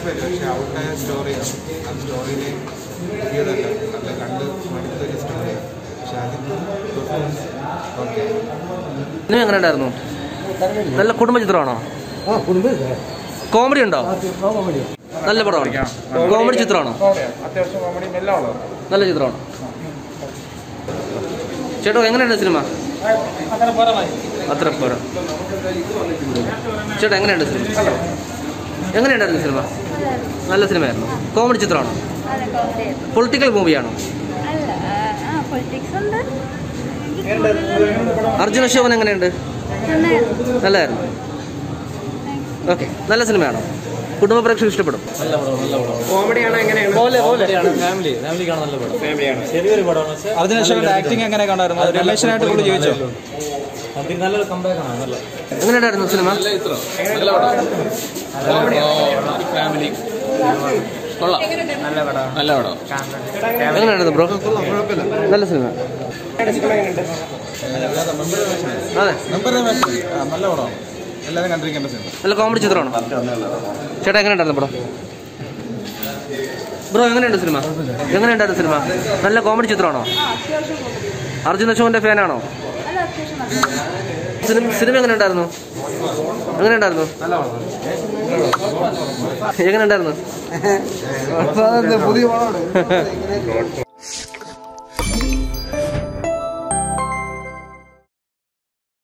കുഴപ്പമില്ല പക്ഷെ അവരുടെ സ്റ്റോറി ആ സ്റ്റോറിനെ പുതിയതല്ല നല്ല കണ്ട് മടുത്തൊരു സ്റ്റോറിയാണ് പക്ഷെ അതിൻ്റെ പെർഫോമൻസ് ഓക്കെ സിനിമ എങ്ങനെ ഉണ്ടായിരുന്നു നല്ല കുടുംബ ചിത്രമാണോ കോമഡി ഉണ്ടോ നല്ല പടമാണ് കോമഡി ചിത്രമാണോ അത്യാവശ്യം കോമഡിയും എല്ലാം ഉള്ളത് നല്ല ചിത്രമാണ് ചേട്ടോ എങ്ങനെയുണ്ട് സിനിമ അത്ര പോരാ ചേട്ടാ എങ്ങനെയുണ്ട് സിനിമ എങ്ങനെയുണ്ടായിരുന്നു സിനിമ നല്ല സിനിമയായിരുന്നു കോമഡി ചിത്രമാണോ അതെ കോമഡി പൊളിറ്റിക്കൽ മൂവിയാണോ അല്ല ആ പൊളിറ്റിക്സ് ഉണ്ട് എനിക്ക് കൂടുതൽ അർജുന അശോകൻ എങ്ങനെയുണ്ട് നന്നായിരുന്നു നല്ലതായിരുന്നു ഓക്കെ നല്ല സിനിമയാണോ കുടുംബ പ്രേക്ഷകർ ഇഷ്ടപ്പെടും ഫാമിലി ഫാമിലി കാണാൻ നല്ല പടം ഫാമിലിയാണ് ചെറിയൊരു പടമാണ് പക്ഷേ അർജുനേശ്വരന്റെ ആക്ടിങ് എങ്ങനെ കണ്ടായിരുന്നു രമേശനായിട്ട് പുള്ളി ചോദിച്ചോ അതിൽ നല്ലൊരു കമ്പാക്ക് ആണ് നല്ല എങ്ങനെയുണ്ടായിരുന്നു സിനിമ എങ്ങനെയുണ്ടായിരുന്നു ബ്രോ നല്ല സിനിമ അതെ നല്ല പടമാണ് എല്ലാവരും കണ്ടിരിക്കേണ്ട സിനിമ നല്ല കോമഡി ചിത്രമാണോ ചേട്ടാ എങ്ങനെയുണ്ടായിരുന്നു പടം ബ്രോ എങ്ങനെയുണ്ട് സിനിമ എങ്ങനെയുണ്ടായിരുന്നു സിനിമ നല്ല കോമഡി ചിത്രമാണോ അർജുൻ അശോകന്റെ ഫാനാണോ അല്ല അത്യാവശ്യം നല്ല സിനിമ സിനിമ എങ്ങനെ ഉണ്ടായിരുന്നു എങ്ങനെ ഉണ്ടായിരുന്നു എങ്ങനെ ഉണ്ടായിരുന്നു പുതിയ പടമാണ്